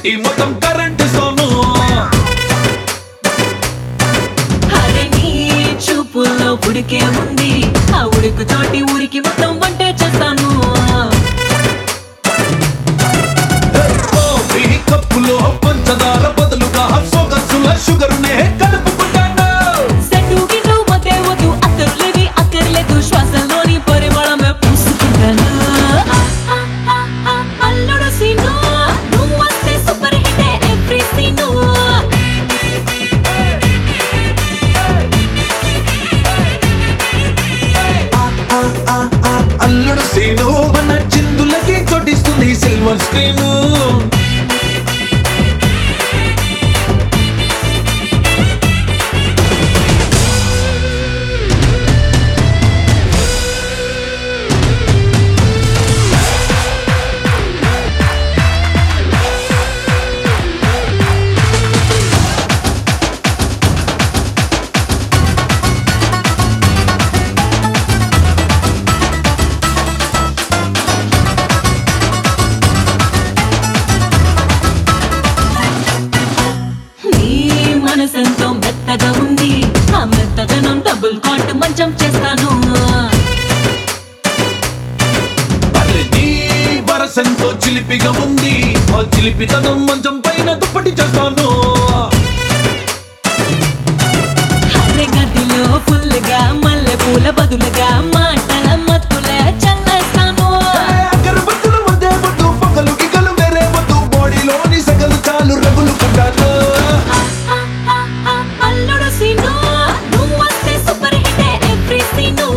తోటి మొత్తం కరెంట్ సోను అరే నీ చూపుల్లో ఉడికే ఉంది ఆ ఉడుకు తోటి ఊరికి మొత్తం వంటే చేస్తాను కాఫీ కప్పులో పంచదార బదులుగా సొగసుల షుగర్ నే కలుపుకుంటాను సెట్టు గిట్టు మధ్య వద్దు అక్కర్లేవి అక్కర్లేదు శ్వాసలోని పరిమళమే పూసుకుంటాను ఆ, ఆ, ఆ, ఆ, అల్లుడు సీను నువ్వు వస్తే సూపర్ హిట్ ఎవ్రీ సీను ఆ, ఆ, ఆ, అల్లుడు సీను మన చిందులకి చోటిస్తుంది సిల్వర్ స్క్రీన్ నీ మనసెంతో మెత్తగా ఉంది ఆ మెత్తదనం డబుల్ కాట్ మంచం చేస్తాను అరే నీ వరసంతో చిలిపిగా ఉంది ఆ చిలిపితనం మంచం పైన దుప్పటి చేస్తాను అరే గదిలో ఫుల్గా మల్లె పూల బదులుగా మాటల మత్తుల చల్లేస్తాను అగరబత్తులు వద్దే వద్దు పగలు గిగలు వేరే వద్దు బాడీలోని సగలు చాలు రగులుకుంటాను ఆ, ఆ, ఆ, ఆ, అల్లుడు సీను నువ్వు వస్తే సూపర్ హిట్ ఎవ్రీ సీను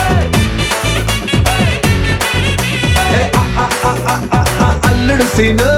ఏ, ఆ, ఆ, ఆ, ఆ, ఆ, ఆ, అల్లుడు సీను